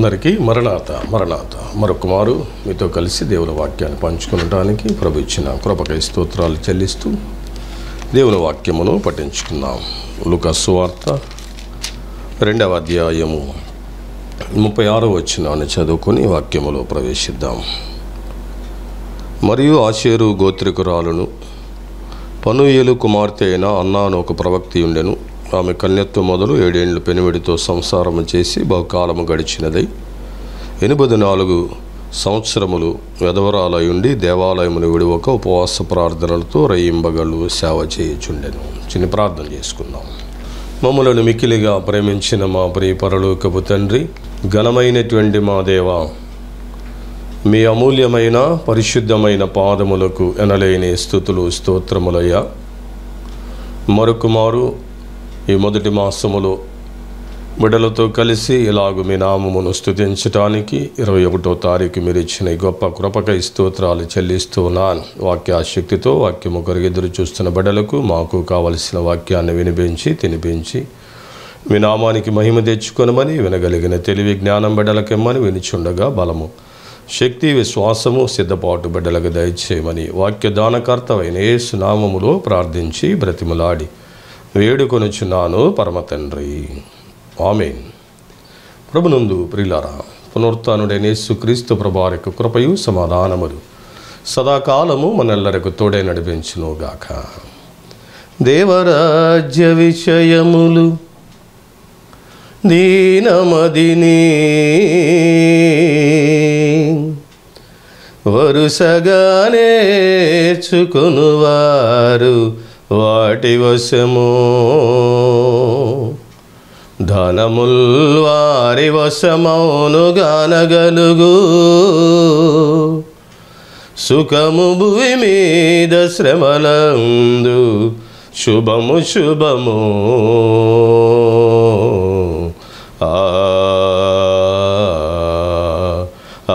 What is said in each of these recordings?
అందరికీ మరణాత మరణాత మరొక మారు మీతో కలిసి దేవుని వాక్యాన్ని పంచుకునడానికి ప్రభు ఇచ్చిన కృపకై స్తోత్రాలు చెల్లిస్తూ దేవుని వాక్యమును పఠించుకుందాం లుకస్సు వార్త రెండవ అధ్యాయము ముప్పై ఆరో వచ్చినాన్ని చదువుకొని వాక్యములో ప్రవేశిద్దాం మరియు ఆశేరు గోత్రికురాలును పనుయేలు కుమార్తె అయిన అన్నాను ఒక ప్రవక్తి ఉండెను ఆమె కన్యత్వం మొదలు ఏడేండ్లు పెనుమిడితో సంసారము చేసి బహుకాలము గడిచినదై ఎనిమిది నాలుగు సంవత్సరములు వెధవరాలై ఉండి దేవాలయమును విడివక ఉపవాస ప్రార్థనలతో రయింబగళ్ళు సేవ చేయుచుండెను చిన్న ప్రార్థన చేసుకుందాం మమ్మలను మిక్కిలిగా ప్రేమించిన మా ప్రియ పరలోకపు తండ్రి ఘనమైనటువంటి మా దేవా మీ అమూల్యమైన పరిశుద్ధమైన పాదములకు ఎనలేని స్థుతులు స్తోత్రములయ్యా మరొక మారు ఈ మొదటి మాసములో బిడలతో కలిసి ఇలాగు మీ నామమును స్తుతించటానికి ఇరవై ఒకటో తారీఖు మీరు ఇచ్చిన ఈ గొప్ప కృపకై స్తోత్రాలు చెల్లిస్తూ ఉన్నాను వాక్యాశక్తితో వాక్యము కొరకు ఎదురు చూస్తున్న బిడలకు మాకు కావలసిన వాక్యాన్ని వినిపించి తినిపించి మీ నామానికి మహిమ తెచ్చుకొనమని వినగలిగిన తెలివి జ్ఞానం బిడ్డలకెమ్మని వినిచుండగా బలము శక్తి విశ్వాసము సిద్ధపాటు బిడ్డలకు దయచేయమని వాక్య దానకర్తవైన యేసు నామములో ప్రార్థించి బ్రతిములాడి వేడుకొనుచున్నాను పరమ తండ్రి ఆమెన్ ప్రభునందు ప్రిలారా పునరుత్నుడైన యేసుక్రీస్తు ప్రభారకు కృపయు సమాధానములు సదాకాలము మనెల్లరకు తోడే నడిపించునుగాక దేవరాజ్య విషయములు దీనమదిని వరుసగా నేర్చుకునువారు వాటి వశము ధనముల్ వారి వశమౌను గానగలుగు సుఖము భూమి మీద శ్రమలందు శుభము శుభము ఆ ఆ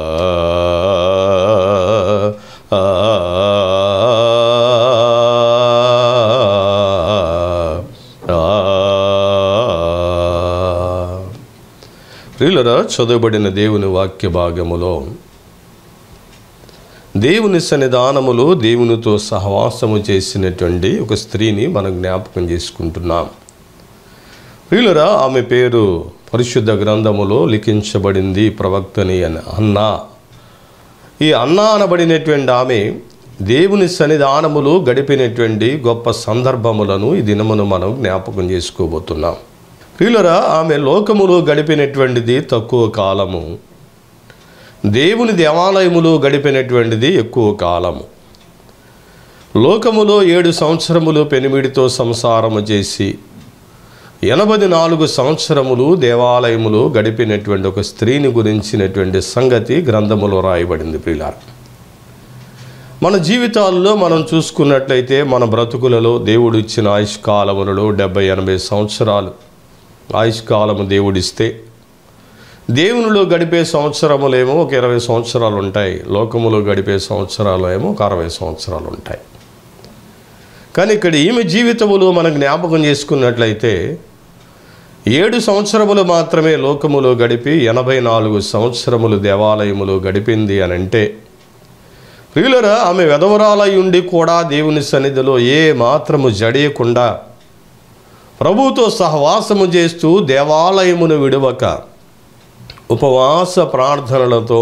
ఆ ప్రియులరా చదువుబడిన దేవుని వాక్య భాగములో దేవుని సన్నిధానములో దేవునితో సహవాసము చేసినటువంటి ఒక స్త్రీని మనం జ్ఞాపకం చేసుకుంటున్నాం ప్రియులరా ఆమె పేరు పరిశుద్ధ గ్రంథములో లిఖించబడింది ప్రవక్తని అని అన్నా ఈ అన్నా అనబడినటువంటి ఆమె దేవుని సన్నిధానములో గడిపినటువంటి గొప్ప సందర్భములను ఈ దినమును మనం జ్ఞాపకం చేసుకోబోతున్నాం ప్రియులరా ఆమె లోకములో గడిపినటువంటిది తక్కువ కాలము దేవుని దేవాలయములో గడిపినటువంటిది ఎక్కువ కాలము లోకములో ఏడు సంవత్సరములు పెనిమిడితో సంసారము చేసి ఎనభై నాలుగు సంవత్సరములు దేవాలయములో గడిపినటువంటి ఒక స్త్రీని గురించినటువంటి సంగతి గ్రంథములో రాయబడింది ప్రియులార మన జీవితాల్లో మనం చూసుకున్నట్లయితే మన బ్రతుకులలో దేవుడు ఇచ్చిన ఆయుష్కాలములలో డెబ్బై ఎనభై సంవత్సరాలు ఆయుష్కాలము దేవుడిస్తే దేవునిలో గడిపే సంవత్సరములేమో ఒక ఇరవై సంవత్సరాలు ఉంటాయి లోకములో గడిపే సంవత్సరాలు ఏమో ఒక అరవై సంవత్సరాలు ఉంటాయి కానీ ఇక్కడ ఈమె జీవితములో మనం జ్ఞాపకం చేసుకున్నట్లయితే ఏడు సంవత్సరములు మాత్రమే లోకములో గడిపి ఎనభై నాలుగు సంవత్సరములు దేవాలయములో గడిపింది అని అంటే ప్రియులరా ఆమె వెధవరాలై ఉండి కూడా దేవుని సన్నిధిలో ఏ మాత్రము జడేయకుండా ప్రభుతో సహవాసము చేస్తూ దేవాలయమును విడవక ఉపవాస ప్రార్థనలతో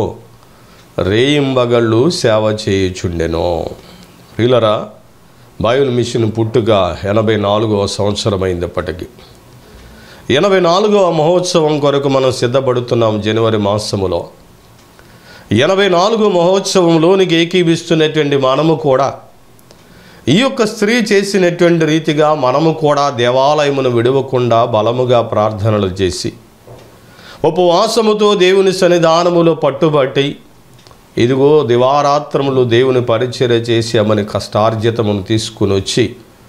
రేయింబగళ్ళు సేవ చేయుచుండెను ప్రియులరా బైబిల్ మిషన్ పుట్టుక ఎనభై నాలుగవ సంవత్సరమైందప్పటికీ ఎనభై నాలుగవ మహోత్సవం కొరకు మనం సిద్ధపడుతున్నాం జనవరి మాసములో ఎనభై నాలుగు మహోత్సవంలోనికి ఏకీభిస్తున్నటువంటి మనము కూడా ఈ యొక్క స్త్రీ చేసినటువంటి రీతిగా మనము కూడా దేవాలయమును విడవకుండా బలముగా ప్రార్థనలు చేసి ఉపవాసముతో దేవుని సన్నిధానములో పట్టుబట్టి ఇదిగో దివారాత్రములు దేవుని పరిచర్య చేసి ఆమెను కష్టార్జితమును తీసుకుని వచ్చి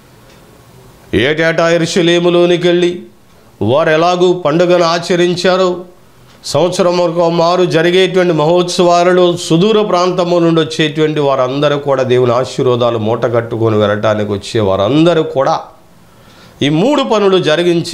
ఏటేటా ఇరుషులేములోనికి వెళ్ళి వారు ఎలాగూ పండుగను ఆచరించారో సంవత్సరం ఒక మారు జరిగేటువంటి మహోత్సవాలలో సుదూర ప్రాంతము నుండి వచ్చేటువంటి వారందరూ కూడా దేవుని ఆశీర్వాదాలు మూట కట్టుకొని వెళ్ళటానికి వచ్చే వారందరూ కూడా ఈ మూడు పనులు జరిగించి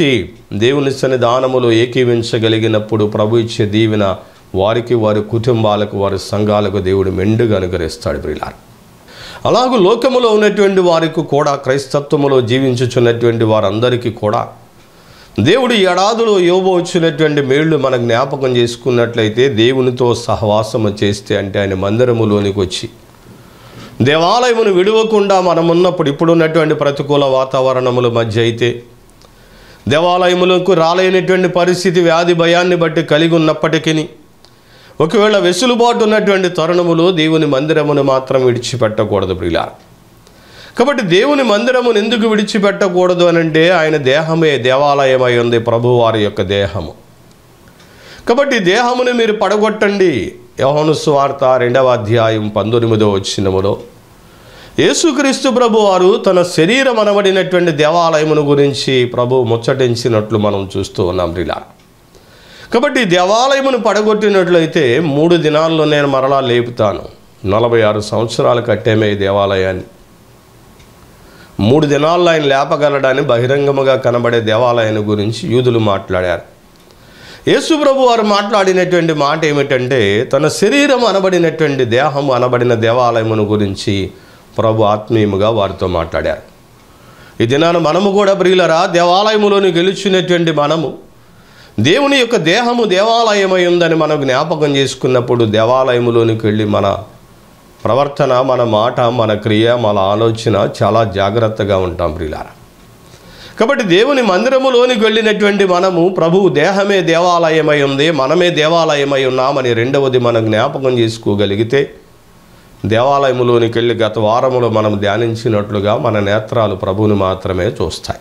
దేవుని సన్నిధానములో ఏకీవించగలిగినప్పుడు ప్రభు ఇచ్చే దీవెన వారికి వారి కుటుంబాలకు వారి సంఘాలకు దేవుడు మెండుగా అనుగ్రహిస్తాడు ప్రియులారు అలాగూ లోకములో ఉన్నటువంటి వారికి కూడా క్రైస్తత్వములో జీవించుచున్నటువంటి వారందరికీ కూడా దేవుడు ఈ ఏడాదిలో ఇవ్వబోచున్నటువంటి మేళ్లు మన జ్ఞాపకం చేసుకున్నట్లయితే దేవునితో సహవాసము చేస్తే అంటే ఆయన మందిరములోనికి వచ్చి దేవాలయమును విడవకుండా మనం ఉన్నప్పుడు ఇప్పుడున్నటువంటి ప్రతికూల వాతావరణముల మధ్య అయితే దేవాలయములకు రాలేనటువంటి పరిస్థితి వ్యాధి భయాన్ని బట్టి కలిగి ఉన్నప్పటికీ ఒకవేళ వెసులుబాటు ఉన్నటువంటి తరుణములో దేవుని మందిరమును మాత్రం విడిచిపెట్టకూడదు ప్రియుల కాబట్టి దేవుని మందిరమును ఎందుకు విడిచిపెట్టకూడదు అని అంటే ఆయన దేహమే దేవాలయమై ఉంది ప్రభువారి యొక్క దేహము కాబట్టి దేహమును మీరు పడగొట్టండి యోహను స్వార్త రెండవ అధ్యాయం పంతొమ్మిదో వచ్చినములో యేసుక్రీస్తు ప్రభు వారు తన శరీరం అనబడినటువంటి దేవాలయమును గురించి ప్రభు ముచ్చటించినట్లు మనం చూస్తూ ఉన్నాం రిలా కాబట్టి ఈ దేవాలయమును పడగొట్టినట్లయితే మూడు దినాల్లో నేను మరలా లేపుతాను నలభై ఆరు సంవత్సరాలు కట్టేమే ఈ దేవాలయాన్ని మూడు దినాల్లో ఆయన లేపగలడని బహిరంగముగా కనబడే దేవాలయాన్ని గురించి యూదులు మాట్లాడారు యేసు ప్రభు వారు మాట్లాడినటువంటి మాట ఏమిటంటే తన శరీరం అనబడినటువంటి దేహం అనబడిన దేవాలయమును గురించి ప్రభు ఆత్మీయముగా వారితో మాట్లాడారు ఈ దినాన మనము కూడా ప్రియులరా దేవాలయములోని గెలిచినటువంటి మనము దేవుని యొక్క దేహము దేవాలయమై ఉందని మనం జ్ఞాపకం చేసుకున్నప్పుడు దేవాలయములోనికి వెళ్ళి మన ప్రవర్తన మన మాట మన క్రియ మన ఆలోచన చాలా జాగ్రత్తగా ఉంటాం ప్రియులారా కాబట్టి దేవుని మందిరములోనికి వెళ్ళినటువంటి మనము ప్రభు దేహమే దేవాలయమై ఉంది మనమే దేవాలయమై ఉన్నామని రెండవది మనం జ్ఞాపకం చేసుకోగలిగితే దేవాలయములోనికి వెళ్ళి గత వారములో మనం ధ్యానించినట్లుగా మన నేత్రాలు ప్రభువుని మాత్రమే చూస్తాయి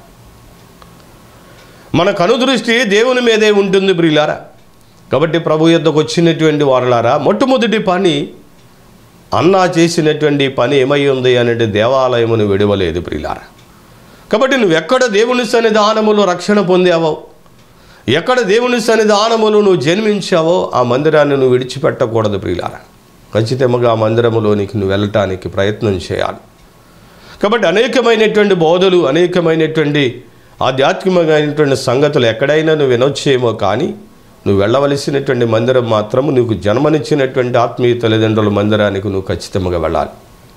మన కనుదృష్టి దేవుని మీదే ఉంటుంది ప్రియులారా కాబట్టి ప్రభు యొద్దకు వచ్చినటువంటి వారులారా మొట్టమొదటి పని అన్నా చేసినటువంటి పని ఏమై ఉంది అనేది దేవాలయమును విడవలేదు ప్రియులారా కాబట్టి నువ్వు ఎక్కడ దేవుని సన్నిధానములో రక్షణ పొందావో ఎక్కడ దేవుని సన్నిధానములు నువ్వు జన్మించావో ఆ మందిరాన్ని నువ్వు విడిచిపెట్టకూడదు ప్రియులారా ఖచ్చితంగా ఆ మందిరములోనికి నువ్వు వెళ్ళటానికి ప్రయత్నం చేయాలి కాబట్టి అనేకమైనటువంటి బోధలు అనేకమైనటువంటి ఆధ్యాత్మికమైనటువంటి సంగతులు ఎక్కడైనా నువ్వు వినొచ్చేమో కానీ నువ్వు వెళ్ళవలసినటువంటి మందిరం మాత్రము నీకు జన్మనిచ్చినటువంటి ఆత్మీయ తల్లిదండ్రుల మందిరానికి నువ్వు ఖచ్చితంగా వెళ్ళాలి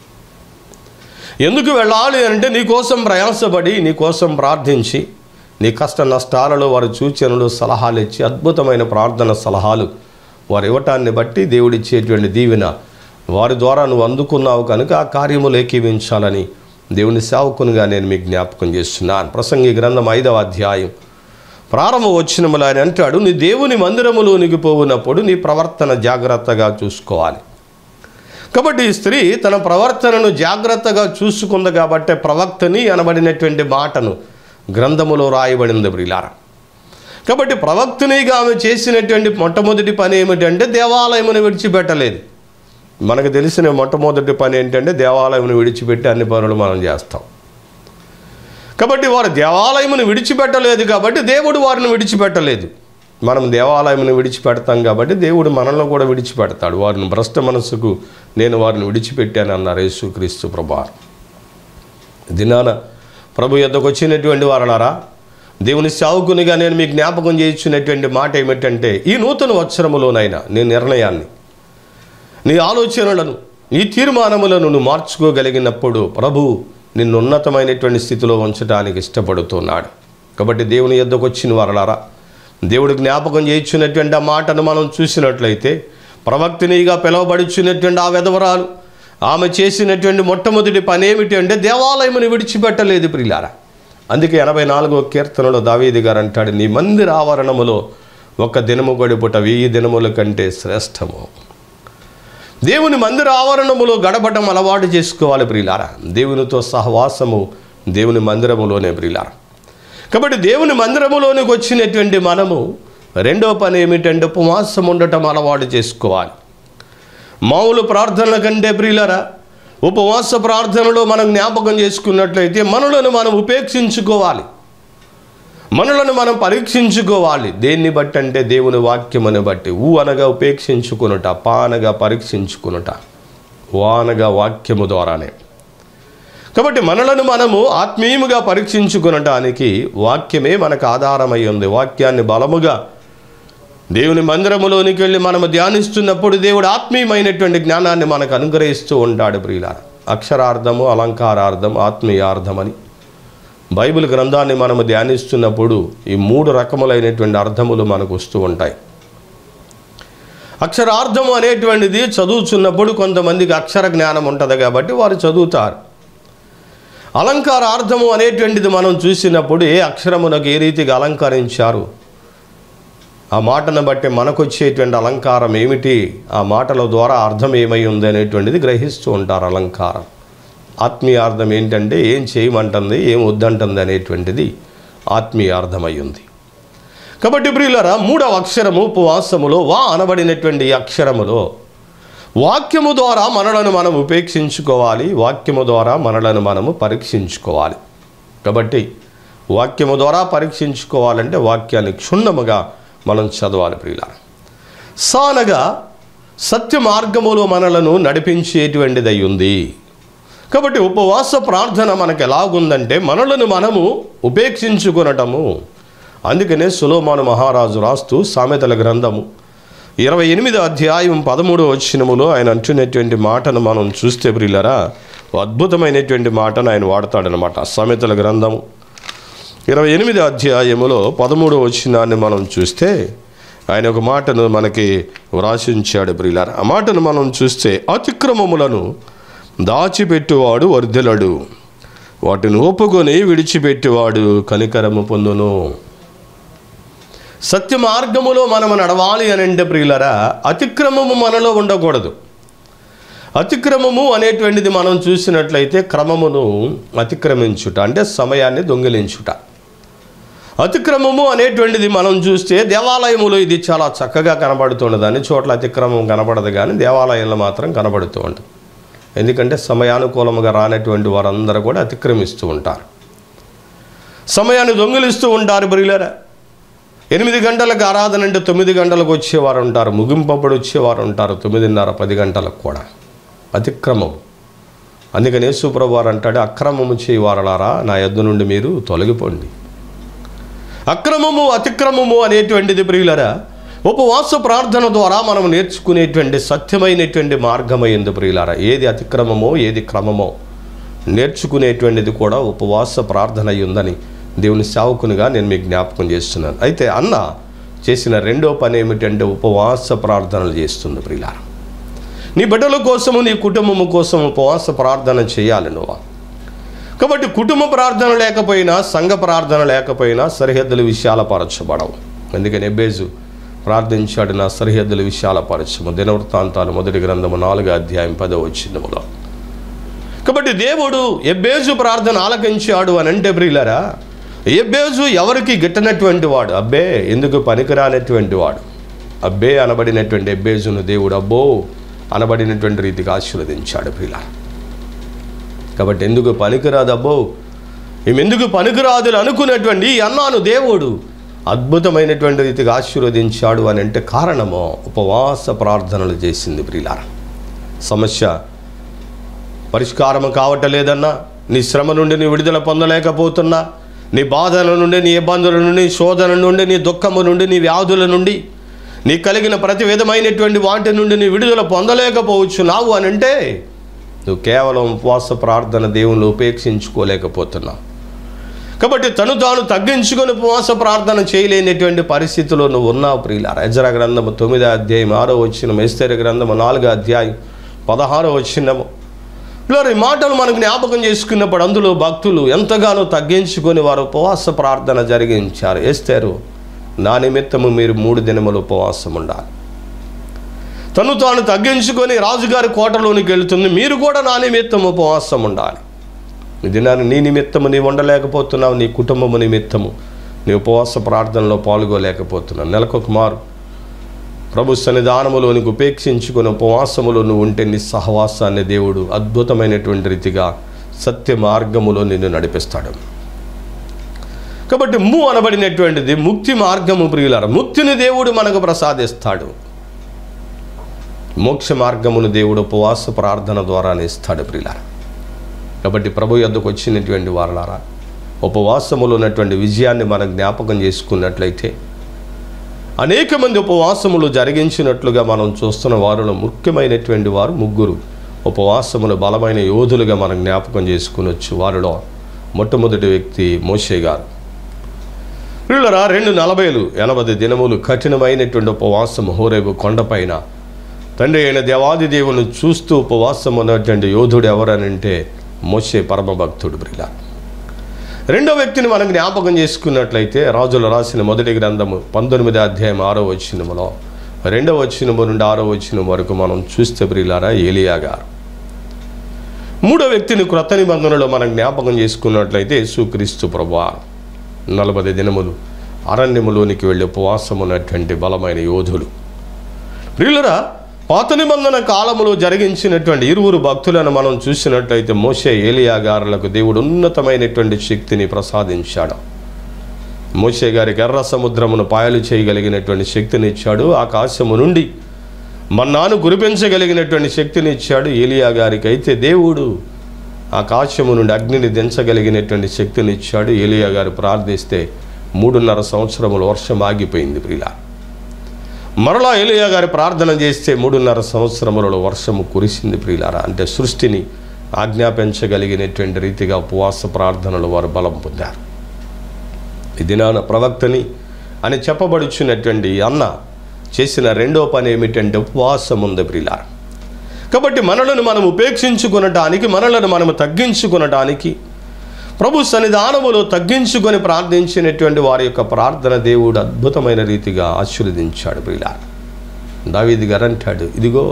ఎందుకు వెళ్ళాలి అంటే నీ కోసం ప్రయాసపడి నీ కోసం ప్రార్థించి నీ కష్ట నష్టాలలో వారి సూచనలు సలహాలు ఇచ్చి అద్భుతమైన ప్రార్థన సలహాలు వారు ఇవ్వటాన్ని బట్టి దేవుడిచ్చేటువంటి దీవెన వారి ద్వారా నువ్వు అందుకున్నావు కనుక ఆ కార్యములు ఏకీవించాలని దేవుని సేవకునిగా నేను మీకు జ్ఞాపకం చేస్తున్నాను ప్రసంగి గ్రంథం ఐదవ అధ్యాయం ప్రారంభ వచ్చినములు ఆయన అంటాడు నీ దేవుని మందిరములోనికి పోవునప్పుడు నీ ప్రవర్తన జాగ్రత్తగా చూసుకోవాలి కాబట్టి ఈ స్త్రీ తన ప్రవర్తనను జాగ్రత్తగా చూసుకుంది కాబట్టి ప్రవక్తని అనబడినటువంటి మాటను గ్రంథములో రాయబడింది బ్రిలారా కాబట్టి ప్రవక్తనిగా ఆమె చేసినటువంటి మొట్టమొదటి పని ఏమిటంటే దేవాలయమును విడిచిపెట్టలేదు మనకు తెలిసిన మొట్టమొదటి పని ఏంటంటే దేవాలయమును విడిచిపెట్టి అన్ని పనులు మనం చేస్తాం కాబట్టి వారు దేవాలయమును విడిచిపెట్టలేదు కాబట్టి దేవుడు వారిని విడిచిపెట్టలేదు మనం దేవాలయమును విడిచిపెడతాం కాబట్టి దేవుడు మనల్ని కూడా విడిచిపెడతాడు వారిని భ్రష్ట మనసుకు నేను వారిని విడిచిపెట్టాను అన్నారు యేసుక్రీస్తు ప్రభా దినాన ప్రభు యొద్దకు వచ్చినటువంటి వారలారా దేవుని సావుకునిగా నేను మీకు జ్ఞాపకం చేయించినటువంటి మాట ఏమిటంటే ఈ నూతన వత్సరములోనైనా నీ నిర్ణయాన్ని నీ ఆలోచనలను నీ తీర్మానములను నువ్వు మార్చుకోగలిగినప్పుడు ప్రభు నిన్ను ఉన్నతమైనటువంటి స్థితిలో ఉంచడానికి ఇష్టపడుతున్నాడు కాబట్టి దేవుని యొద్దకు వచ్చిన వారలారా దేవుడు జ్ఞాపకం చేయించినటువంటి ఆ మాటను మనం చూసినట్లయితే ప్రవక్తినిగా పిలువబడుచున్నటువంటి ఆ విధవరాలు ఆమె చేసినటువంటి మొట్టమొదటి పని ఏమిటి అంటే దేవాలయమును విడిచిపెట్టలేదు ప్రియులారా అందుకే ఎనభై నాలుగో కీర్తనలో దావీది గారు అంటాడు నీ మందిర ఆవరణములో ఒక దినము గడుపుట వెయ్యి దినముల కంటే శ్రేష్టము దేవుని మందిర ఆవరణములో గడపటం అలవాటు చేసుకోవాలి ప్రియులారా దేవునితో సహవాసము దేవుని మందిరములోనే ప్రియులారా కాబట్టి దేవుని మందిరములోనికి వచ్చినటువంటి మనము రెండో పని ఏమిటంటే ఉపవాసం ఉండటం అలవాటు చేసుకోవాలి మామూలు ప్రార్థనల కంటే ప్రియులరా ఉపవాస ప్రార్థనలో మనం జ్ఞాపకం చేసుకున్నట్లయితే మనలను మనం ఉపేక్షించుకోవాలి మనలను మనం పరీక్షించుకోవాలి దేన్ని బట్టి అంటే దేవుని వాక్యముని బట్టి ఊ అనగా ఉపేక్షించుకునుట పా అనగా పరీక్షించుకునుట వా అనగా వాక్యము ద్వారానే కాబట్టి మనలను మనము ఆత్మీయముగా పరీక్షించుకునటానికి వాక్యమే మనకు ఆధారమై ఉంది వాక్యాన్ని బలముగా దేవుని మందిరములోనికి వెళ్ళి మనము ధ్యానిస్తున్నప్పుడు దేవుడు ఆత్మీయమైనటువంటి జ్ఞానాన్ని మనకు అనుగ్రహిస్తూ ఉంటాడు ప్రియుల అక్షరార్థము అలంకారార్థం ఆత్మీయార్థం అని బైబిల్ గ్రంథాన్ని మనము ధ్యానిస్తున్నప్పుడు ఈ మూడు రకములైనటువంటి అర్థములు మనకు వస్తూ ఉంటాయి అక్షరార్థము అనేటువంటిది చదువుతున్నప్పుడు కొంతమందికి అక్షర జ్ఞానం ఉంటుంది కాబట్టి వారు చదువుతారు అలంకారార్థము అనేటువంటిది మనం చూసినప్పుడు ఏ అక్షరమునకు ఏ రీతిగా అలంకరించారు ఆ మాటను బట్టి మనకు వచ్చేటువంటి అలంకారం ఏమిటి ఆ మాటల ద్వారా అర్థం ఏమై ఉంది అనేటువంటిది గ్రహిస్తూ ఉంటారు అలంకారం ఆత్మీయార్థం ఏంటంటే ఏం చేయమంటుంది ఏం వద్దంటుంది అనేటువంటిది ఆత్మీయార్థమై ఉంది కాబట్టి ప్రియులరా మూడవ అక్షరము ఉపవాసములో వా అనబడినటువంటి ఈ అక్షరములో వాక్యము ద్వారా మనలను మనం ఉపేక్షించుకోవాలి వాక్యము ద్వారా మనలను మనము పరీక్షించుకోవాలి కాబట్టి వాక్యము ద్వారా పరీక్షించుకోవాలంటే వాక్యాన్ని క్షుణ్ణముగా మనం చదవాలి ప్రియుల సానగా సత్య మార్గములో మనలను నడిపించేటువంటిదై ఉంది కాబట్టి ఉపవాస ప్రార్థన మనకు ఎలాగుందంటే మనలను మనము ఉపేక్షించుకునటము అందుకనే సులోమాను మహారాజు రాస్తూ సామెతల గ్రంథము ఇరవై ఎనిమిది అధ్యాయం పదమూడో వచ్చినములో ఆయన అంటున్నటువంటి మాటను మనం చూస్తే ప్రియులరా అద్భుతమైనటువంటి మాటను ఆయన వాడతాడనమాట సామెతల గ్రంథము ఇరవై ఎనిమిది అధ్యాయములో పదమూడో వచ్చినాన్ని మనం చూస్తే ఆయన ఒక మాటను మనకి వ్రాసించాడు ప్రియులారా ఆ మాటను మనం చూస్తే అతిక్రమములను దాచిపెట్టువాడు వర్ధిలడు వాటిని ఒప్పుకొని విడిచిపెట్టేవాడు కనికరము పొందును సత్య మార్గములో మనం నడవాలి అని అంటే ప్రియులరా అతిక్రమము మనలో ఉండకూడదు అతిక్రమము అనేటువంటిది మనం చూసినట్లయితే క్రమమును అతిక్రమించుట అంటే సమయాన్ని దొంగిలించుట అతిక్రమము అనేటువంటిది మనం చూస్తే దేవాలయములో ఇది చాలా చక్కగా కనబడుతున్నది అన్ని చోట్ల అతిక్రమం కనబడదు కానీ దేవాలయంలో మాత్రం కనబడుతూ ఉంటుంది ఎందుకంటే సమయానుకూలముగా రానటువంటి వారందరూ కూడా అతిక్రమిస్తూ ఉంటారు సమయాన్ని దొంగిలిస్తూ ఉంటారు బ్రిలరా ఎనిమిది గంటలకు ఆరాధన అంటే తొమ్మిది గంటలకు వచ్చేవారు ఉంటారు ముగింపబడి వచ్చేవారు ఉంటారు తొమ్మిదిన్నర పది గంటలకు కూడా అతిక్రమం అందుకని యేసుప్రభు వారు అంటాడు అక్రమము చేయవారలారా నా యొద్ద నుండి మీరు తొలగిపోండి అక్రమము అతిక్రమము అనేటువంటిది ప్రియులరా ఉపవాస ప్రార్థన ద్వారా మనం నేర్చుకునేటువంటి సత్యమైనటువంటి మార్గమైంది ప్రియులారా ఏది అతిక్రమమో ఏది క్రమమో నేర్చుకునేటువంటిది కూడా ఉపవాస ప్రార్థన అయి ఉందని దేవుని సేవకునిగా నేను మీకు జ్ఞాపకం చేస్తున్నాను అయితే అన్న చేసిన రెండో పని ఏమిటంటే ఉపవాస ప్రార్థనలు చేస్తుంది ప్రియులారా నీ బిడ్డల కోసము నీ కుటుంబము కోసం ఉపవాస ప్రార్థన చేయాలి నువ్వు కాబట్టి కుటుంబ ప్రార్థన లేకపోయినా సంఘ ప్రార్థన లేకపోయినా సరిహద్దులు విశాలపరచబడవు అందుకని ఎబ్బేజు ప్రార్థించాడు నా సరిహద్దులు విశాలపరచము దినవృత్తాంతాలు మొదటి గ్రంథము నాలుగు అధ్యాయం పదవ వచ్చినములో కాబట్టి దేవుడు ఎబ్బేజు ప్రార్థన ఆలకించాడు అని అంటే ప్రియులరా ఎబ్బేజు ఎవరికి గిట్టనటువంటి వాడు అబ్బే ఎందుకు పనికిరానటువంటి వాడు అబ్బే అనబడినటువంటి ఎబ్బేజును దేవుడు అబ్బో అనబడినటువంటి రీతికి ఆశీర్వదించాడు ప్రియులారా కాబట్టి ఎందుకు పనికిరాదు అబ్బో ఈమెందుకు పనికిరాదు అనుకున్నటువంటి ఈ అన్నాను దేవుడు అద్భుతమైనటువంటి రీతిగా ఆశీర్వదించాడు అని అంటే కారణము ఉపవాస ప్రార్థనలు చేసింది ప్రియులార సమస్య పరిష్కారం కావటలేదన్నా నీ శ్రమ నుండి నీ విడుదల పొందలేకపోతున్నా నీ బాధల నుండి నీ ఇబ్బందుల నుండి శోధన నుండి నీ దుఃఖము నుండి నీ వ్యాధుల నుండి నీ కలిగిన ప్రతి విధమైనటువంటి వాటి నుండి నీ విడుదల పొందలేకపోవచ్చు నావు అని అంటే నువ్వు కేవలం ఉపవాస ప్రార్థన దేవుని ఉపేక్షించుకోలేకపోతున్నావు కాబట్టి తను తాను తగ్గించుకొని ఉపవాస ప్రార్థన చేయలేనటువంటి పరిస్థితిలో నువ్వు ఉన్నావు ప్రియుల రజర గ్రంథము తొమ్మిదో అధ్యాయం ఆరో వచ్చిన మేస్తరి గ్రంథము నాలుగో అధ్యాయం పదహారో వచ్చినము ఇలా ఈ మాటలు మనకు జ్ఞాపకం చేసుకున్నప్పుడు అందులో భక్తులు ఎంతగానో తగ్గించుకొని వారు ఉపవాస ప్రార్థన జరిగించారు వేస్తారు నా నిమిత్తము మీరు మూడు దినములు ఉపవాసం ఉండాలి తను తాను తగ్గించుకొని రాజుగారి కోటలోనికి వెళ్తుంది మీరు కూడా నా నిమిత్తం ఉపవాసం ఉండాలి ఈ దినాన్ని నీ నిమిత్తము నీవు ఉండలేకపోతున్నావు నీ కుటుంబము నిమిత్తము నీ ఉపవాస ప్రార్థనలో పాల్గొలేకపోతున్నావు నెలకొక మారు ప్రభు సన్నిధానములోనికి ఉపేక్షించుకుని ఉపవాసములో నువ్వు ఉంటే నీ సహవాసాన్ని దేవుడు అద్భుతమైనటువంటి రీతిగా సత్య మార్గములో నిన్ను నడిపిస్తాడు కాబట్టి ము అనబడినటువంటిది ముక్తి మార్గము ప్రియులార ముక్తిని దేవుడు మనకు ప్రసాదిస్తాడు మోక్ష మార్గమును దేవుడు ఉపవాస ప్రార్థన ద్వారానే ఇస్తాడు ప్రియులార కాబట్టి ప్రభు యొద్దకు వచ్చినటువంటి వారలారా ఉపవాసములో ఉన్నటువంటి విజయాన్ని మనం జ్ఞాపకం చేసుకున్నట్లయితే అనేక మంది ఉపవాసములు జరిగించినట్లుగా మనం చూస్తున్న వారిలో ముఖ్యమైనటువంటి వారు ముగ్గురు ఉపవాసములు బలమైన యోధులుగా మనం జ్ఞాపకం చేసుకునొచ్చు వారిలో మొట్టమొదటి వ్యక్తి మోషే గారు వీళ్ళరా రెండు నలభైలు ఎనభై దినములు కఠినమైనటువంటి ఉపవాసం హోరేబు కొండపైన తండ్రి అయిన దేవాది దేవుని చూస్తూ ఉపవాసం ఉన్నటువంటి యోధుడు ఎవరనంటే మోషే పరమభక్తుడు బ్రిలా రెండో వ్యక్తిని మనం జ్ఞాపకం చేసుకున్నట్లయితే రాజులు రాసిన మొదటి గ్రంథము పంతొమ్మిది అధ్యాయం ఆరో వచ్చినములో రెండవ వచ్చినము నుండి ఆరో వచ్చిన వరకు మనం చూస్తే బ్రిలారా ఏలియా గారు మూడో వ్యక్తిని క్రొత్త నిబంధనలో మనం జ్ఞాపకం చేసుకున్నట్లయితే యేసుక్రీస్తు ప్రభా నలభై దినములు అరణ్యములోనికి వెళ్ళి ఉపవాసం ఉన్నటువంటి బలమైన యోధులు ప్రియులరా పాత నిబంధన కాలములో జరిగించినటువంటి ఇరువురు భక్తులను మనం చూసినట్లయితే మోషే ఏలియా గారులకు దేవుడు ఉన్నతమైనటువంటి శక్తిని ప్రసాదించాడు మోషే గారికి ఎర్ర సముద్రమును పాయలు చేయగలిగినటువంటి శక్తిని ఇచ్చాడు ఆకాశము నుండి మన్నాను కురిపించగలిగినటువంటి శక్తిని ఇచ్చాడు ఏలియా గారికి అయితే దేవుడు ఆకాశము నుండి అగ్నిని దించగలిగినటువంటి శక్తిని ఇచ్చాడు ఏలియా గారు ప్రార్థిస్తే మూడున్నర సంవత్సరములు వర్షం ఆగిపోయింది ప్రియులా మరలా ఏలియా గారి ప్రార్థన చేస్తే మూడున్నర సంవత్సరములలో వర్షము కురిసింది ప్రియులారా అంటే సృష్టిని ఆజ్ఞాపించగలిగినటువంటి రీతిగా ఉపవాస ప్రార్థనలు వారు బలం పొందారు ఈ దినాన ప్రవక్తని అని చెప్పబడుచున్నటువంటి అన్న చేసిన రెండో పని ఏమిటంటే ఉపవాసం ఉంది ప్రియులారా కాబట్టి మనలను మనం ఉపేక్షించుకొనటానికి మనలను మనము తగ్గించుకొనటానికి ప్రభు సన్నిధానములో తగ్గించుకొని ప్రార్థించినటువంటి వారి యొక్క ప్రార్థన దేవుడు అద్భుతమైన రీతిగా ఆశీర్వదించాడు ప్రియులా దావీది గారు అంటాడు ఇదిగో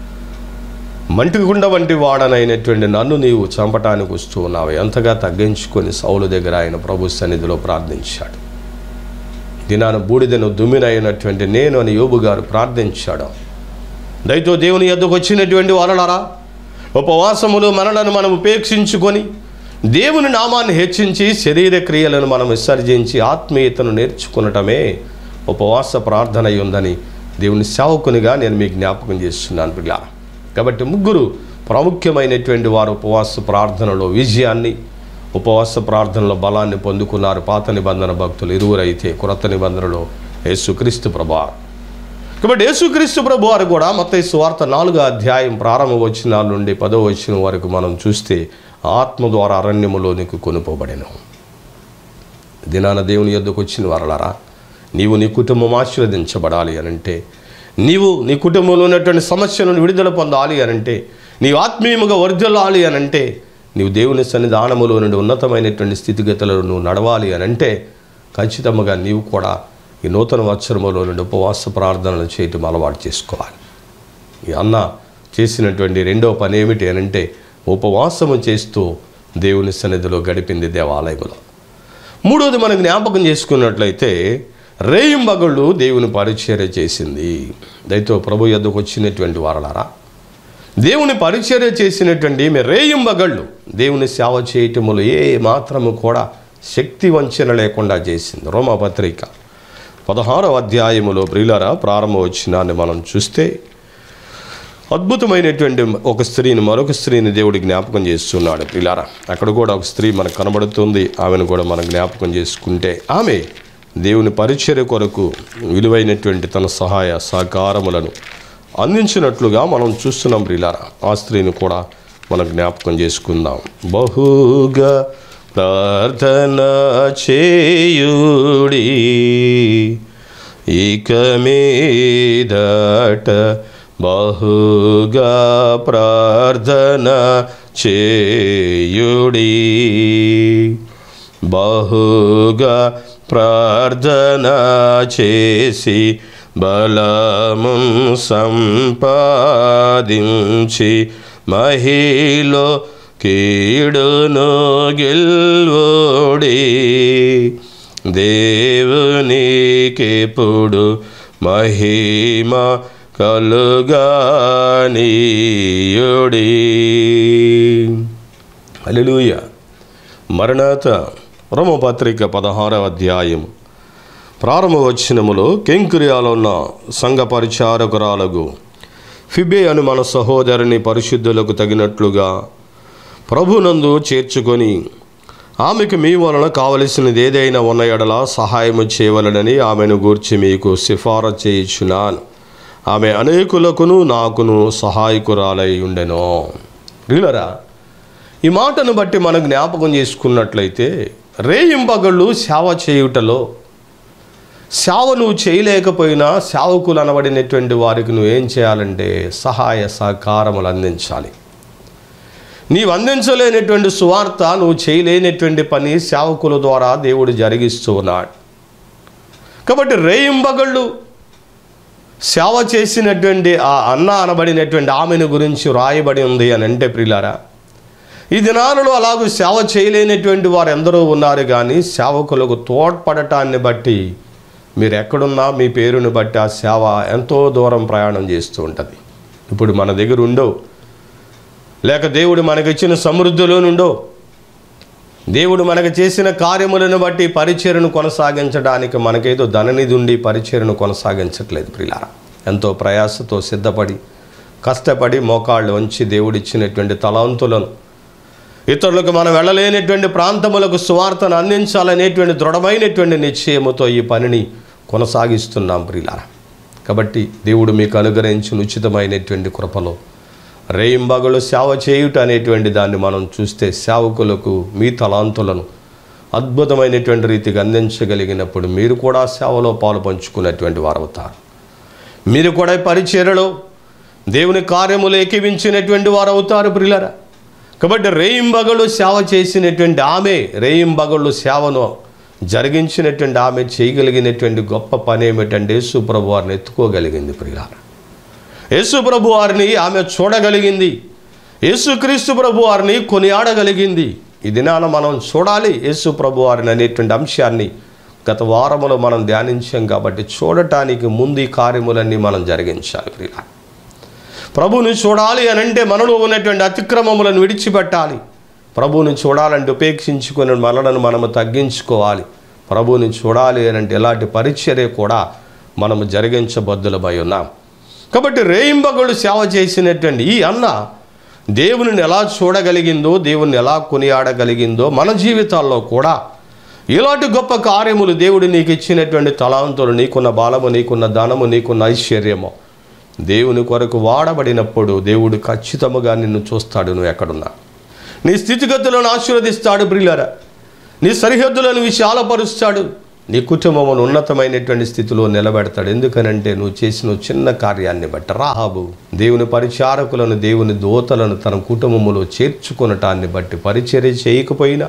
మంటిగుండ వంటి వాడనైనటువంటి నన్ను నీవు చంపటానికి వస్తూ ఉన్నావు ఎంతగా తగ్గించుకొని సౌలు దగ్గర ఆయన ప్రభు సన్నిధిలో ప్రార్థించాడు దినాన బూడిదను దుమ్మినైనటువంటి నేను అని యోబు గారు ప్రార్థించాడు దయతో దేవుని ఎద్దకు వచ్చినటువంటి వారలారా ఉపవాసములు మనలను మనం ఉపేక్షించుకొని దేవుని నామాన్ని హెచ్చించి శరీర క్రియలను మనం విసర్జించి ఆత్మీయతను నేర్చుకునటమే ఉపవాస ప్రార్థన అయి ఉందని దేవుని సేవకునిగా నేను మీకు జ్ఞాపకం చేస్తున్నాను పిల్ల కాబట్టి ముగ్గురు ప్రాముఖ్యమైనటువంటి వారు ఉపవాస ప్రార్థనలో విజయాన్ని ఉపవాస ప్రార్థనలో బలాన్ని పొందుకున్నారు పాత నిబంధన భక్తులు ఇరువురైతే క్రొత్త నిబంధనలో యేసుక్రీస్తు ప్రభా కాబట్టి యేసుక్రీస్తు ప్రభు వారు కూడా మత్తయి సువార్త నాలుగో అధ్యాయం ప్రారంభ వచనాల నుండి పదో వచనం వరకు మనం చూస్తే ఆత్మ ద్వారా అరణ్యములోనికి కొనుపోబడెను దినాన దేవుని యొద్దకు వచ్చిన వారలారా నీవు నీ కుటుంబం ఆశీర్వదించబడాలి అనంటే నీవు నీ కుటుంబంలో ఉన్నటువంటి సమస్య నుండి విడుదల పొందాలి అనంటే నీవు ఆత్మీయముగా వర్ధిల్లాలి అనంటే నీవు దేవుని సన్నిధానములో నుండి ఉన్నతమైనటువంటి స్థితిగతులను నువ్వు నడవాలి అనంటే ఖచ్చితంగా నీవు కూడా ఈ నూతన వత్సరములో నుండి ఉపవాస ప్రార్థనలు చేయటం అలవాటు చేసుకోవాలి ఈ అన్న చేసినటువంటి రెండో పని ఏమిటి అనంటే ఉపవాసము చేస్తూ దేవుని సన్నిధిలో గడిపింది దేవాలయంలో మూడోది మనం జ్ఞాపకం చేసుకున్నట్లయితే రేయింబగళ్ళు దేవుని పరిచర్య చేసింది దయతో ప్రభు యొద్దకు వచ్చినటువంటి వారలారా దేవుని పరిచర్య చేసినటువంటి ఈమె రేయింబగళ్ళు దేవుని సేవ చేయటములు ఏ మాత్రము కూడా శక్తి వంచన లేకుండా చేసింది రోమపత్రిక పదహారవ అధ్యాయములో ప్రియులారా ప్రారంభ వచ్చినాన్ని మనం చూస్తే అద్భుతమైనటువంటి ఒక స్త్రీని మరొక స్త్రీని దేవుడి జ్ఞాపకం చేస్తున్నాడు పిల్లారా అక్కడ కూడా ఒక స్త్రీ మనకు కనబడుతుంది ఆమెను కూడా మనం జ్ఞాపకం చేసుకుంటే ఆమె దేవుని పరిచర్య కొరకు విలువైనటువంటి తన సహాయ సహకారములను అందించినట్లుగా మనం చూస్తున్నాం ప్రియులారా ఆ స్త్రీని కూడా మనం జ్ఞాపకం చేసుకుందాం బహుగా ప్రార్థన చేయుడి ఇక మీదట బహుగా ప్రార్థన చేయుడి బహుగా ప్రార్థన చేసి బలము సంపాదించి మహిలో కీడును గెల్వోడి దేవునికెప్పుడు మహిమ కలుగానీయుడి అలెలుయ మరణాత రోమపత్రిక పదహారవ అధ్యాయం ప్రారంభ వచనములో కెంకురియాలో ఉన్న సంఘ పరిచారకురాలకు ఫిబే అను మన సహోదరుని పరిశుద్ధులకు తగినట్లుగా ప్రభునందు చేర్చుకొని ఆమెకు మీ వలన కావలసినది ఏదైనా ఉన్న ఎడల సహాయము చేయవలనని ఆమెను గూర్చి మీకు సిఫారసు చేయించున్నాను ఆమె అనేకులకును నాకును సహాయకురాలై ఉండెను వీళ్ళరా ఈ మాటను బట్టి మనం జ్ఞాపకం చేసుకున్నట్లయితే రేయింపగళ్ళు సేవ చేయుటలో సేవ నువ్వు చేయలేకపోయినా సేవకులు అనబడినటువంటి వారికి నువ్వేం చేయాలంటే సహాయ సహకారములు అందించాలి నీవు అందించలేనటువంటి సువార్త నువ్వు చేయలేనటువంటి పని సేవకుల ద్వారా దేవుడు జరిగిస్తూ ఉన్నాడు కాబట్టి రేయింబగళ్ళు సేవ చేసినటువంటి ఆ అన్న అనబడినటువంటి ఆమెను గురించి రాయబడి ఉంది అని అంటే ప్రిలారా ఈ దినాలలో అలాగూ సేవ చేయలేనటువంటి వారు ఎందరో ఉన్నారు కానీ సేవకులకు తోడ్పడటాన్ని బట్టి మీరు ఎక్కడున్నా మీ పేరుని బట్టి ఆ సేవ ఎంతో దూరం ప్రయాణం చేస్తూ ఉంటుంది ఇప్పుడు మన దగ్గర ఉండో లేక దేవుడు మనకిచ్చిన సమృద్ధిలో నుండో దేవుడు మనకు చేసిన కార్యములను బట్టి పరిచయను కొనసాగించడానికి మనకేదో ధననిధి ఉండి పరిచయను కొనసాగించట్లేదు ప్రిలారా ఎంతో ప్రయాసతో సిద్ధపడి కష్టపడి మోకాళ్ళు వంచి దేవుడిచ్చినటువంటి తలాంతులను ఇతరులకు మనం వెళ్ళలేనటువంటి ప్రాంతములకు సువార్తను అందించాలనేటువంటి దృఢమైనటువంటి నిశ్చయముతో ఈ పనిని కొనసాగిస్తున్నాం ప్రియులారా కాబట్టి దేవుడు మీకు అనుగ్రహించిన ఉచితమైనటువంటి కృపలో రేయింబగలు సేవ చేయుట అనేటువంటి దాన్ని మనం చూస్తే సేవకులకు మీ తలాంతులను అద్భుతమైనటువంటి రీతిగా అందించగలిగినప్పుడు మీరు కూడా సేవలో పాలు పంచుకున్నటువంటి వారు అవుతారు మీరు కూడా ఈ పరిచర్యలో దేవుని కార్యములు ఏకీవించినటువంటి వారు అవుతారు ప్రియులరా కాబట్టి రేయింబగళ్ళు సేవ చేసినటువంటి ఆమె రేయింబగళ్ళు సేవను జరిగించినటువంటి ఆమె చేయగలిగినటువంటి గొప్ప పని ఏమిటంటే యేసుప్రభు వారిని ఎత్తుకోగలిగింది ప్రియులారా యేసు ప్రభు వారిని ఆమె చూడగలిగింది యేసుక్రీస్తు ప్రభు వారిని కొనియాడగలిగింది ఈ దినాన మనం చూడాలి యేసు ప్రభు వారిని అనేటువంటి అంశాన్ని గత వారములో మనం ధ్యానించాం కాబట్టి చూడటానికి ముందు ఈ కార్యములన్నీ మనం జరిగించాలి ప్రియులారా ప్రభువుని చూడాలి అని అంటే మనలో ఉన్నటువంటి అతిక్రమములను విడిచిపెట్టాలి ప్రభువుని చూడాలంటే ఉపేక్షించుకుని మనలను మనము తగ్గించుకోవాలి ప్రభువుని చూడాలి అని అంటే ఎలాంటి పరిచర్య కూడా మనము జరిగించబద్దులమై ఉన్నాం కాబట్టి రేయింబగళ్ళు సేవ చేసినటువంటి ఈ అన్న దేవుని ఎలా చూడగలిగిందో దేవుని ఎలా కొనియాడగలిగిందో మన జీవితాల్లో కూడా ఇలాంటి గొప్ప కార్యములు దేవుడు నీకు ఇచ్చినటువంటి తలాంతులు నీకున్న బలము నీకున్న ధనము నీకున్న ఐశ్వర్యము దేవుని కొరకు వాడబడినప్పుడు దేవుడు ఖచ్చితముగా నిన్ను చూస్తాడు నువ్వు ఎక్కడున్నా నీ స్థితిగతులను ఆశీర్వదిస్తాడు ప్రియులరా నీ సరిహద్దులను విశాలపరుస్తాడు నీ కుటుంబమును ఉన్నతమైనటువంటి స్థితిలో నిలబెడతాడు ఎందుకనంటే నువ్వు చేసిన చిన్న కార్యాన్ని బట్టి రాహాబు దేవుని పరిచారకులను దేవుని దోతలను తన కుటుంబములో చేర్చుకొనటాన్ని బట్టి పరిచర్య చేయకపోయినా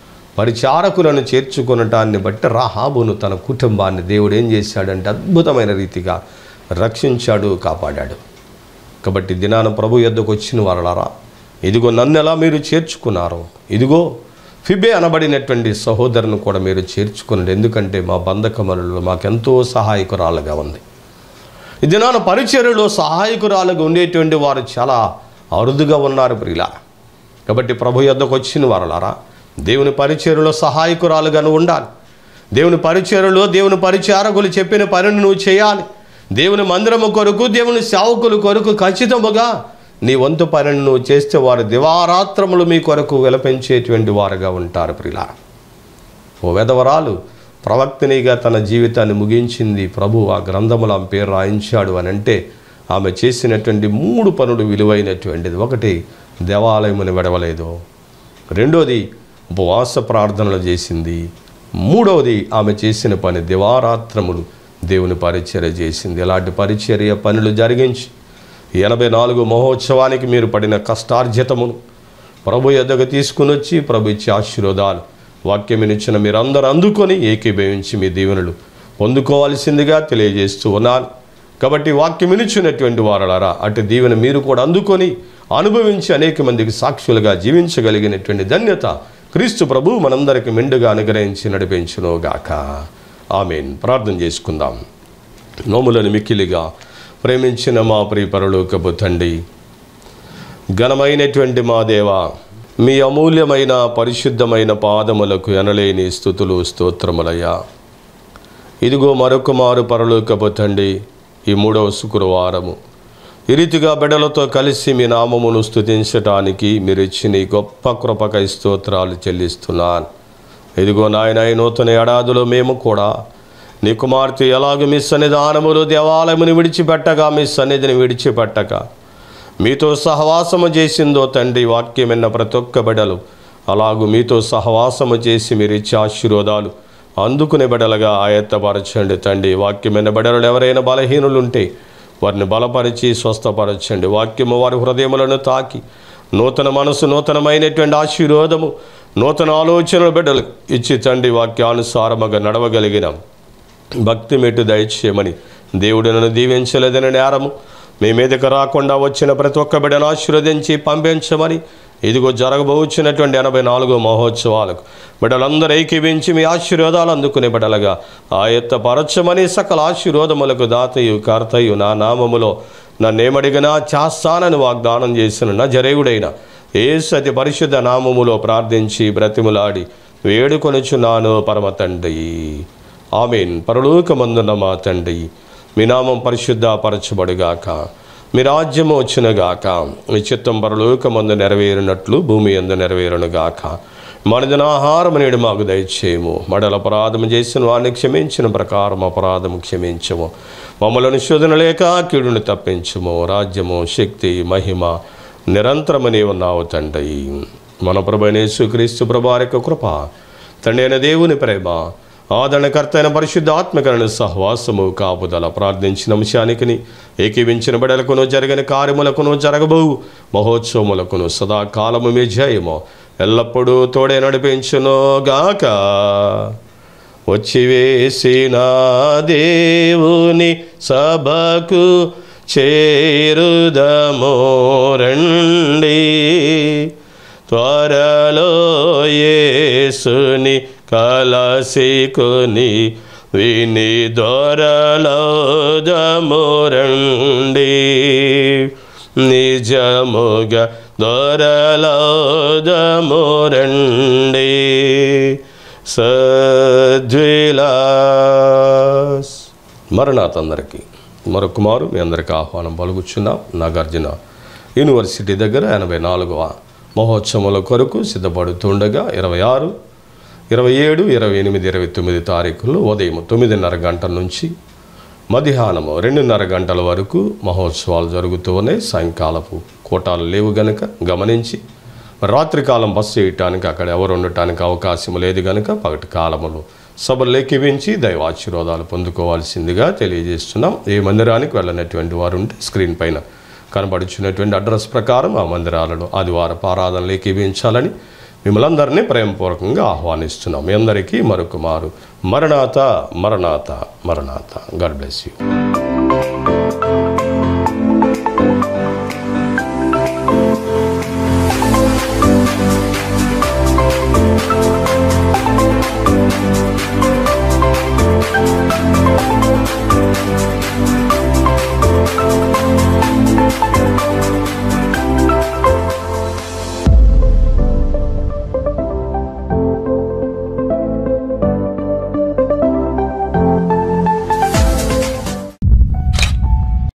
పరిచారకులను చేర్చుకొనటాన్ని బట్టి రాహాబును తన కుటుంబాన్ని దేవుడు ఏం చేశాడంటే అద్భుతమైన రీతిగా రక్షించాడు కాపాడాడు కాబట్టి దినాన ప్రభు యొద్దకు వచ్చిన వారలారా ఇదిగో నన్ను ఎలా మీరు చేర్చుకున్నారో ఇదిగో ఫిబే అనబడినటువంటి సహోదరుని కూడా మీరు చేర్చుకున్నాడు ఎందుకంటే మా బంధకములలో మాకెంతో సహాయకురాలుగా ఉంది ఈ దినాన పరిచర్యలో సహాయకురాలుగా ఉండేటువంటి వారు చాలా అరుదుగా ఉన్నారు ప్రియులా కాబట్టి ప్రభు యొద్దకు వచ్చిన వారలారా దేవుని పరిచర్యలో సహాయకురాలుగాను ఉండాలి దేవుని పరిచర్యలో దేవుని పరిచారకులు చెప్పిన పనిని నువ్వు చేయాలి దేవుని మందిరము కొరకు దేవుని సేవకుల కొరకు ఖచ్చితముగా నీ వంతు పనిని నువ్వు చేస్తే వారు దివారాత్రములు మీ కొరకు విలపించేటువంటి వారుగా ఉంటారు ప్రిలా ఓ వెధవరాలు ప్రవక్తనిగా తన జీవితాన్ని ముగించింది ప్రభు ఆ గ్రంథములు ఆమె పేరు రాయించాడు అని అంటే ఆమె చేసినటువంటి మూడు పనులు విలువైనటువంటిది ఒకటి దేవాలయముని విడవలేదు రెండోది ఉపవాస ప్రార్థనలు చేసింది మూడవది ఆమె చేసిన పని దివారాత్రములు దేవుని పరిచర్య చేసింది ఇలాంటి పరిచర్య పనులు జరిగించి ఎనభై నాలుగు మహోత్సవానికి మీరు పడిన కష్టార్జితమును ప్రభు ఎద్దకు తీసుకుని వచ్చి ప్రభు ఇచ్చే ఆశీర్వాదాలు వాక్యమినిచ్చిన మీరందరూ అందుకొని ఏకీభవించి మీ దీవెనలు పొందుకోవాల్సిందిగా తెలియజేస్తూ ఉన్నాను కాబట్టి వాక్యమినిచ్చినటువంటి వారలారా అటు దీవెన మీరు కూడా అందుకొని అనుభవించి అనేక మందికి సాక్షులుగా జీవించగలిగినటువంటి ధన్యత క్రీస్తు ప్రభు మనందరికి మెండుగా అనుగ్రహించి నడిపించునుగాక ఆమెన్ ప్రార్థన చేసుకుందాం నోములను మిక్కిలిగా ప్రేమించిన మా ప్రియ పరలోకపు తండ్రి ఘనమైనటువంటి మా దేవ మీ అమూల్యమైన పరిశుద్ధమైన పాదములకు ఎనలేని స్థుతులు స్తోత్రములయ్యా ఇదిగో మరొక మారు పరలోకపు తండ్రి ఈ మూడవ శుక్రవారము ఈ రీతిగా బిడ్డలతో కలిసి మీ నామమును స్తుతించటానికి మీరు ఇచ్చిన ఈ గొప్ప కృపకై స్తోత్రాలు చెల్లిస్తున్నాను ఇదిగో నాయన ఈ నూతన ఏడాదిలో మేము కూడా నీ కుమార్తె ఎలాగ మీ సన్నిధానములు దేవాలయముని విడిచిపెట్టగా మీ సన్నిధిని విడిచిపెట్టక మీతో సహవాసము చేసిందో తండ్రి వాక్యం విన్న ప్రతి ఒక్క బిడలు అలాగూ మీతో సహవాసము చేసి మీరు ఇచ్చే ఆశీర్వాదాలు అందుకునే బిడలుగా ఆయత్తపరచండి తండ్రి వాక్యం విన్న బిడలు ఎవరైనా బలహీనులుంటే వారిని బలపరిచి స్వస్థపరచండి వాక్యము వారి హృదయములను తాకి నూతన మనసు నూతనమైనటువంటి ఆశీర్వాదము నూతన ఆలోచనలు బిడ్డలు ఇచ్చి తండ్రి వాక్యానుసారముగా నడవగలిగిన భక్తి మెట్టు దయచేయమని దేవుడు నన్ను దీవించలేదని నేరము మీ మీదకి రాకుండా వచ్చిన ప్రతి ఒక్క బిడ్డను ఆశీర్వదించి పంపించమని ఇదిగో జరగబోచున్నటువంటి ఎనభై నాలుగో మహోత్సవాలకు బిడ్డలందరూ ఏకీవించి మీ ఆశీర్వాదాలు అందుకునే బిడ్డలుగా ఆయత్తపరచమని సకల ఆశీర్వాదములకు దాతయు కర్తయు నా నామములో నన్నేమడిగినా చేస్తానని వాగ్దానం చేసిన నా జరేయుడైన ఏ సతి పరిశుద్ధ నామములో ప్రార్థించి బ్రతిములాడి వేడుకొనుచున్నాను పరమ తండ్రి ఆమెన్ పరలోకమందున మా తండ్రి మీ నామం పరిశుద్ధపరచబడుగాక మీ రాజ్యము వచ్చునుగాక మీ చిత్తం పరలోకమందు నెరవేరినట్లు భూమి ఎందు నెరవేరునుగాక మనదిన ఆహారం నేడు మాకు దయచేయము మడల అపరాధము చేసిన వారిని క్షమించిన ప్రకారం అపరాధము క్షమించము మమ్మలను శోధన లేక కీడుని తప్పించము రాజ్యము శక్తి మహిమ నిరంతరమని ఉన్నావు తండ్రి మన ప్రభనేసు క్రీస్తు ప్రభారిక కృప తండ్రి అయిన దేవుని ప్రేమ ఆదరణకర్త అయిన పరిశుద్ధాత్మకరణ సహవాసము కాపుదల ప్రార్థించిన అంశానికిని ఏకీవించిన బడలకును జరిగిన కార్యములకును జరగబోవు మహోత్సవములకును సదాకాలము మీ జయము ఎల్లప్పుడూ తోడే నడిపించును గాక వచ్చి వేసిన దేవుని సభకు చేరుదమో రండి త్వరలో యేసుని కలసికొని విని దొరలో దమురండి నిజముగా దొరలో దమురండి సద్విలాస్ మరణాత్ అందరికీ మరొక మారు మీ అందరికీ ఆహ్వానం పలుకుచున్నాం నాగార్జున యూనివర్సిటీ దగ్గర ఎనభై నాలుగవ మహోత్సవముల కొరకు సిద్ధపడుతుండగా ఇరవై ఆరు ఇరవై ఏడు ఇరవై ఎనిమిది ఇరవై తొమ్మిది తారీఖుల్లో ఉదయం తొమ్మిదిన్నర గంటల నుంచి మధ్యాహ్నము రెండున్నర గంటల వరకు మహోత్సవాలు జరుగుతూ ఉన్నాయి సాయంకాలపు కోటాలు లేవు గనుక గమనించి మరి రాత్రికాలం బస్సు వేయటానికి అక్కడ ఎవరు ఉండటానికి అవకాశం లేదు గనుక పగటి కాలములో సభలు లెక్కివించి దైవాశీర్వాదాలు పొందుకోవాల్సిందిగా తెలియజేస్తున్నాం ఏ మందిరానికి వెళ్ళనటువంటి వారు ఉంటే స్క్రీన్ పైన కనబడుచున్నటువంటి అడ్రస్ ప్రకారం ఆ మందిరాలలో ఆదివారపు ఆరాధనలు ఏకీవించాలని మిమ్మల్ందరినీ ప్రేమపూర్వకంగా ఆహ్వానిస్తున్నాం మీ అందరికీ మరొక మారు మరణాత మరణాత మరణాత గాడ్ బ్లెస్ యూ